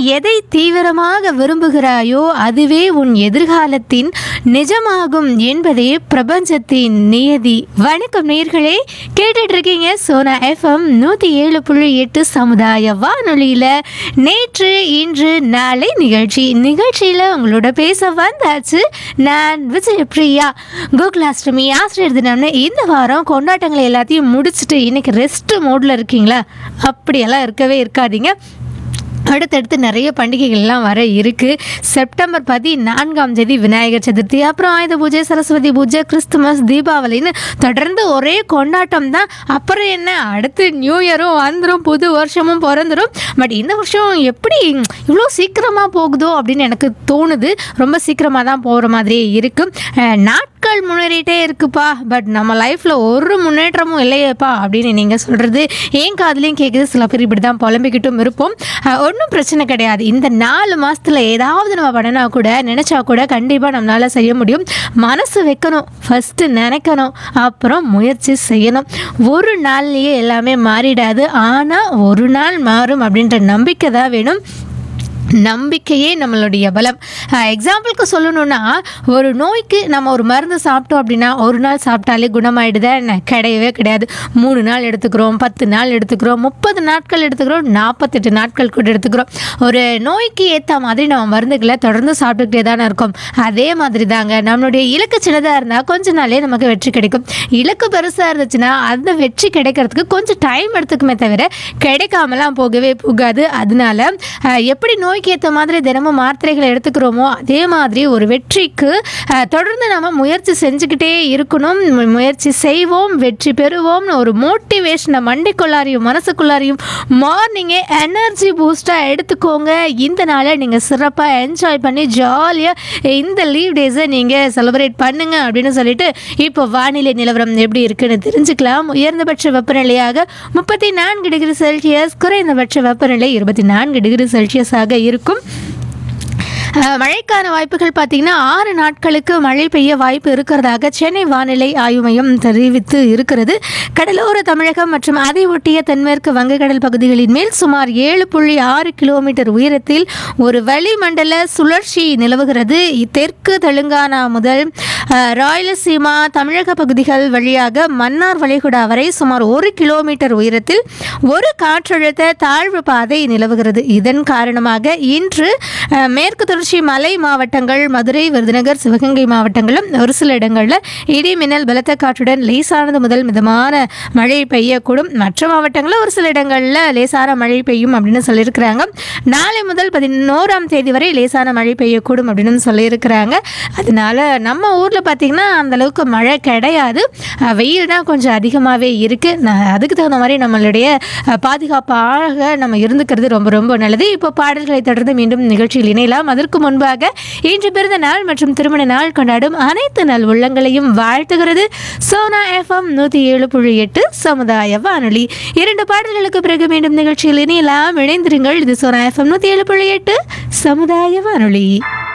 எதை தீவிரமாக விரும்புகிறாயோ அதுவே உன் எதிர்காலத்தின் நிஜமாகும் என்பதே பிரபஞ்சத்தின் நியதி வணக்கம் நேர்களே கேட்டுட்டு இருக்கீங்க சோனா எஃப்எம் நூற்றி ஏழு புள்ளி எட்டு சமுதாய வானொலியில் நேற்று இன்று நாளை நிகழ்ச்சி நிகழ்ச்சியில் உங்களோட பேச வந்தாச்சு நான் விஜயபிரியா கோகுலாஷ்டமி ஆசிரியர் தினம்னு இந்த வாரம் கொண்டாட்டங்களை எல்லாத்தையும் முடிச்சுட்டு இன்னைக்கு ரெஸ்ட் மோடில் இருக்கீங்களா அப்படியெல்லாம் இருக்கவே இருக்காதீங்க அடுத்தடுத்து நிறைய பண்டிகைகள்லாம் வர இருக்கு செப்டம்பர் பதினான்காம் தேதி விநாயகர் சதுர்த்தி அப்புறம் ஆயுத பூஜை சரஸ்வதி பூஜை கிறிஸ்துமஸ் தீபாவளின்னு தொடர்ந்து ஒரே கொண்டாட்டம் தான் அப்புறம் என்ன அடுத்து நியூ இயரும் வந்துடும் புது வருஷமும் பிறந்துடும் பட் இந்த வருஷம் எப்படி இவ்வளோ சீக்கிரமாக போகுதோ அப்படின்னு எனக்கு தோணுது ரொம்ப சீக்கிரமாக தான் போகிற மாதிரியே இருக்கு அஹ் நாட்கள் முன்னேறிட்டே இருக்குப்பா பட் நம்ம லைஃப்பில் ஒரு முன்னேற்றமும் இல்லையேப்பா அப்படின்னு நீங்கள் சொல்கிறது ஏன் காதுலையும் கேட்குது சில பேர் இப்படி தான் புலம்பிக்கிட்டும் இருப்போம் ஒன்றும் பிரச்சனை கிடையாது இந்த நாலு மாதத்தில் ஏதாவது நம்ம பண்ணனா கூட நினச்சா கூட கண்டிப்பாக நம்மளால் செய்ய முடியும் மனசு வைக்கணும் ஃபஸ்ட்டு நினைக்கணும் அப்புறம் முயற்சி செய்யணும் ஒரு நாள்லேயே எல்லாமே மாறிடாது ஆனால் ஒரு நாள் மாறும் அப்படின்ற நம்பிக்கை தான் வேணும் நம்பிக்கையே நம்மளுடைய பலம் எக்ஸாம்பிளுக்கு சொல்லணும்னா ஒரு நோய்க்கு நம்ம ஒரு மருந்து சாப்பிட்டோம் அப்படின்னா ஒரு நாள் சாப்பிட்டாலே குணமாயிடுதா என்ன கிடையவே கிடையாது மூணு நாள் எடுத்துக்கிறோம் பத்து நாள் எடுத்துக்கிறோம் முப்பது நாட்கள் எடுத்துக்கிறோம் நாற்பத்தெட்டு நாட்கள் கூட எடுத்துக்கிறோம் ஒரு நோய்க்கு ஏற்ற மாதிரி நம்ம மருந்துகளை தொடர்ந்து சாப்பிட்டுக்கிட்டே தானே இருக்கோம் அதே மாதிரி தாங்க நம்மளுடைய இலக்கு சின்னதாக இருந்தால் கொஞ்ச நாளே நமக்கு வெற்றி கிடைக்கும் இலக்கு பெருசாக இருந்துச்சுன்னா அந்த வெற்றி கிடைக்கிறதுக்கு கொஞ்சம் டைம் எடுத்துக்குமே தவிர கிடைக்காமலாம் போகவே போகாது அதனால அஹ், எப்படி நோய்க்கு ஏற்ற மாதிரி தினமும் மாத்திரைகளை எடுத்துக்கிறோமோ அதே மாதிரி ஒரு வெற்றிக்கு அஹ், தொடர்ந்து நம்ம முயற்சி செஞ்சுக்கிட்டே இருக்கணும் மு- முயற்சி செய்வோம் வெற்றி பெறுவோம்னு ஒரு மோட்டிவேஷனை மண்டிக்குள்ளாரையும் மனசுக்குள்ளாரையும் மார்னிங்கே எனர்ஜி பூஸ்டாக எடுத்துக்கோங்க இந்த நாளை நீங்கள் சிறப்பாக என்ஜாய் பண்ணி ஜாலியாக இந்த லீவ் டேஸை நீங்கள் செலிப்ரேட் பண்ணுங்க அப்படின்னு சொல்லிட்டு இப்போ வானிலை நிலவரம் எப்படி இருக்குன்னு தெரிஞ்சுக்கலாம் உயர்ந்தபட்ச வெப்பநிலையாக முப்பத்தி நான்கு டிகிரி செல்சியஸ் குறைந்தபட்ச வெப்பநிலை இருபத்தி நான்கு டிகிரி செல்சியஸாக இருக்கும் அஹ், மழைக்கான வாய்ப்புகள் பார்த்தீங்கன்னா ஆறு நாட்களுக்கு மழை பெய்ய வாய்ப்பு இருக்கிறதாக சென்னை வானிலை ஆய்வு மையம் தெரிவித்து இருக்கிறது கடலோர தமிழகம் மற்றும் அதை ஒட்டிய தென்மேற்கு வங்கக்கடல் பகுதிகளின் மேல் சுமார் ஏழு புள்ளி ஆறு கிலோமீட்டர் உயரத்தில் ஒரு வளிமண்டல சுழற்சி நிலவுகிறது தெற்கு தெலுங்கானா முதல் அஹ், ராயலசீமா தமிழக பகுதிகள் வழியாக மன்னார் வளைகுடா வரை சுமார் ஒரு கிலோமீட்டர் உயரத்தில் ஒரு காற்றழுத்த தாழ்வு பாதை நிலவுகிறது இதன் காரணமாக இன்று அஹ், மேற்கு தொடர்ச்சி மலை மாவட்டங்கள் மதுரை விருதுநகர் சிவகங்கை மாவட்டங்களும் ஒரு சில இடங்களில் இடி மின்னல் பலத்த காற்றுடன் லேசானது முதல் மிதமான மழை பெய்யக்கூடும் மற்ற மாவட்டங்களில் ஒரு சில இடங்களில் லேசான மழை பெய்யும் அப்படின்னு சொல்லியிருக்கிறாங்க நாளை முதல் பதினோராம் தேதி வரை லேசான மழை பெய்யக்கூடும் அப்படின்னு சொல்லியிருக்கிறாங்க அதனால நம்ம ஊரில் பார்த்திங்கன்னா அந்த அளவுக்கு மழை கிடையாது அஹ் வெயில் தான் கொஞ்சம் அதிகமாகவே இருக்குது அதுக்கு தகுந்த மாதிரி நம்மளுடைய அஹ், பாதுகாப்பாக நம்ம இருந்துக்கிறது ரொம்ப ரொம்ப நல்லது இப்போ பாடல்களை தொடர்ந்து மீண்டும் நிகழ்ச்சியில் இணையலாம் அதற்கு முன்பாக இன்று பிறந்த நாள் மற்றும் திருமண நாள் கொண்டாடும் அனைத்து நல் உள்ளங்களையும் வாழ்த்துகிறது சோனா எஃப்எம் நூற்றி ஏழு புள்ளி எட்டு சமுதாய வானொலி இரண்டு பாடல்களுக்கு பிறகு மீண்டும் நிகழ்ச்சியில் இணையலாம் இணைந்திருங்கள் இது சோனா எஃப்எம் நூற்றி ஏழு புள்ளி எட்டு சமுதாய வானொலி